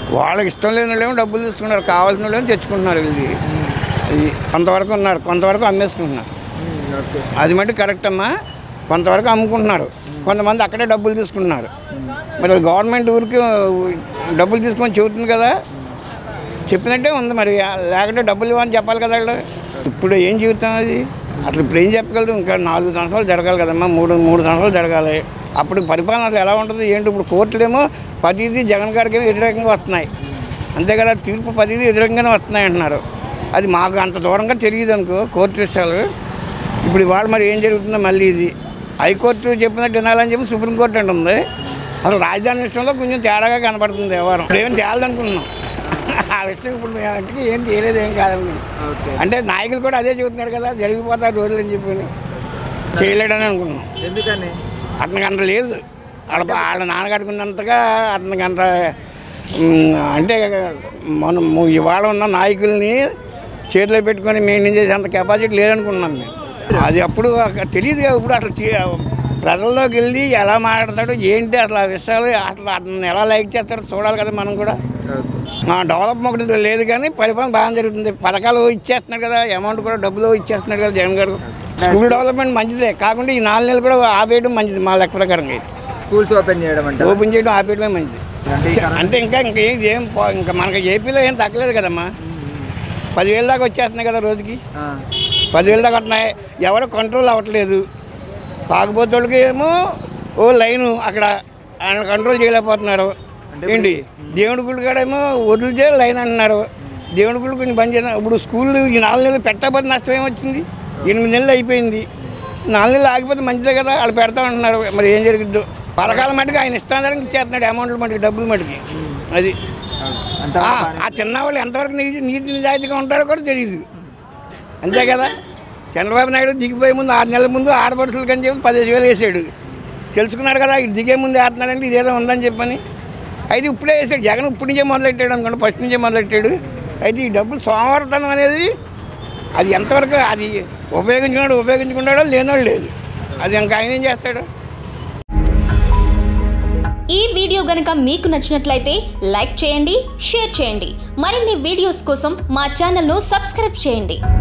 వాళ్ళకి ఇష్టం లేని వాళ్ళేమో డబ్బులు తీసుకున్నారు కావాల్సిన వాళ్ళేమో తెచ్చుకుంటున్నారు ఇది అది కొంతవరకు ఉన్నారు కొంతవరకు అమ్మేసుకుంటున్నారు ఓకే అది మటు కరెక్ట్ అమ్మా కొంతవరకు అమ్ముకుంటున్నారు కొంతమంది అక్కడే డబ్బులు తీసుకుంటున్నారు మరి అది గవర్నమెంట్ ఊరికి డబ్బులు తీసుకొని చెబుతుంది కదా చెప్పినట్టే ఉంది మరి లేకుంటే డబ్బులు ఇవ్వని చెప్పాలి కదా వాళ్ళు ఇప్పుడు ఏం జీవితం అది అసలు ఇప్పుడు ఏం చెప్పగలదు ఇంకా నాలుగు సంవత్సరాలు జరగాలి కదమ్మా మూడు మూడు సంవత్సరాలు జరగాలి అప్పుడు పరిపాలన అసలు ఎలా ఉంటుంది ఏంటి ఇప్పుడు కోర్టులేమో పదిది జగన్ గారికి ఏమో వ్యతిరేకంగా వస్తున్నాయి అంతే కదా తీర్పు పదిది వ్యతిరేకంగానే వస్తున్నాయి అంటున్నారు అది మాకు అంత దూరంగా తెలియదు అనుకో కోర్టు విషయాలు ఇప్పుడు ఇవాళ మరి ఏం జరుగుతుందో మళ్ళీ ఇది హైకోర్టు చెప్పినట్టు వినాలని చెప్పి సుప్రీంకోర్టు అంటుంది అసలు రాజధాని విషయంలో కొంచెం తేడాగా కనపడుతుంది వ్యవహారం ఇప్పుడు ఏం తేలదనుకున్నాం ఆ విషయం ఇప్పుడు మేము అంటే ఏం చేయలేదు ఏం కాదని ఓకే అంటే నాయకులు కూడా అదే చెబుతున్నారు కదా జరిగిపోతారు రోజులు అని చెప్పి చేయలేడని అనుకున్నాం ఎందుకని అతనికి అంత లేదు వాళ్ళ వాళ్ళ నాన్నగారికి ఉన్నంతగా అతనికి అంత ఉమ్, అంటే మనం ఇవాళ ఉన్న నాయకుల్ని చేతిలో పెట్టుకొని మెయింటైన్ చేసే అంత కెపాసిటీ లేదనుకున్నాం మేము అది అప్పుడు అక్కడ తెలియదు కదా ఇప్పుడు అసలు చే- ప్రజల్లోకి వెళ్ళి ఎలా మాట్లాడతాడు ఏంటి అసలు ఆ విషయాలు అసలు అతను ఎలా లైక్ చేస్తారో చూడాలి కదా మనం కూడా ఓకే ఆ, డెవలప్ ఒకటి లేదు కానీ పరిపాలన బాగా జరుగుతుంది పథకాలు ఇచ్చేస్తున్నారు కదా అమౌంట్ కూడా డబ్బులు ఇచ్చేస్తున్నారు కదా జగన్ గారు స్కూల్ డెవలప్మెంట్ మంచిదే కాకుండా ఈ నాలుగు నెలలు కూడా ఆపేయడం మంచిది మా లెక్క ప్రకారంగా అయితే స్కూల్స్ ఓపెన్ చేయడం అంటే ఓపెన్ చేయడం ఆపేయడమే మంచిది అంటే ఈ కరోనా- అంటే ఇంకా ఇంకా ఏం ఏం పో- ఇంకా మనకి ఏపీలో ఏం తగ్గలేదు కదమ్మా పదివేల దాకా వచ్చేస్తున్నాయి కదా రోజుకి ఆ, పదివేల దాకా వస్తున్నాయి ఎవరు కంట్రోల్ అవ్వట్లేదు తాగుబోతులకి ఏమో ఓ లైను అక్కడ ఆయన కంట్రోల్ చేయలేకపోతున్నారు ఏంటి దేవుడి గుడి కాడ ఏమో వదిలితే లైన్ అంటున్నారు దేవుడి గుడి కొంచెం బంద్ చేసిన ఇప్పుడు స్కూల్ ఈ నాలుగు నెలలు పెట్టకపోతే నష్టం ఏమొచ్చింది ఎనిమిది నెలలు అయిపోయింది నాలుగు నెలలు ఆగిపోతే మంచిదే కదా వాళ్ళు పెడతా ఉంటున్నారు మరి ఏం జరిగిద్దో పథకాల మటుకు ఆయన ఇష్టానికి ఇచ్చేస్తున్నాడు అమౌంట్ల మటుకు డబ్బుల మటుకి అది అంతా ఆ, ఆ చిన్నవాళ్ళు ఎంతవరకు నీతి నీతి నిజాయితీగా ఉంటారో కూడా తెలియదు అంతే కదా చంద్రబాబు నాయుడు దిగిపోయే ముందు ఆరు నెలల ముందు ఆడపడుచులు కని చెప్పి పదిహేను వేలు వేసాడు తెలుసుకున్నాడు కదా ఇది దిగే ముందు వేస్తున్నాడంటే ఇదేదో ఉందని చెప్పని అయితే ఇప్పుడే వేసాడు జగన్ ఇప్పటి నుంచే మొదలెట్టాడు అనుకోండి ఫస్ట్ నుంచే మొదలెట్టాడు అయితే ఈ డబ్బులు సోమవారతనం అనేది అది ఎంతవరకు అది ఉపయోగించుకున్నాడు ఉపయోగించుకున్నాడో లేనోడు లేదు అది ఇంకా ఆయన ఏం చేస్తాడు ఈ వీడియో గనుక మీకు నచ్చినట్లయితే లైక్ చేయండి షేర్ చేయండి మరిన్ని వీడియోస్ కోసం మా ఛానల్ను సబ్స్క్రైబ్ చేయండి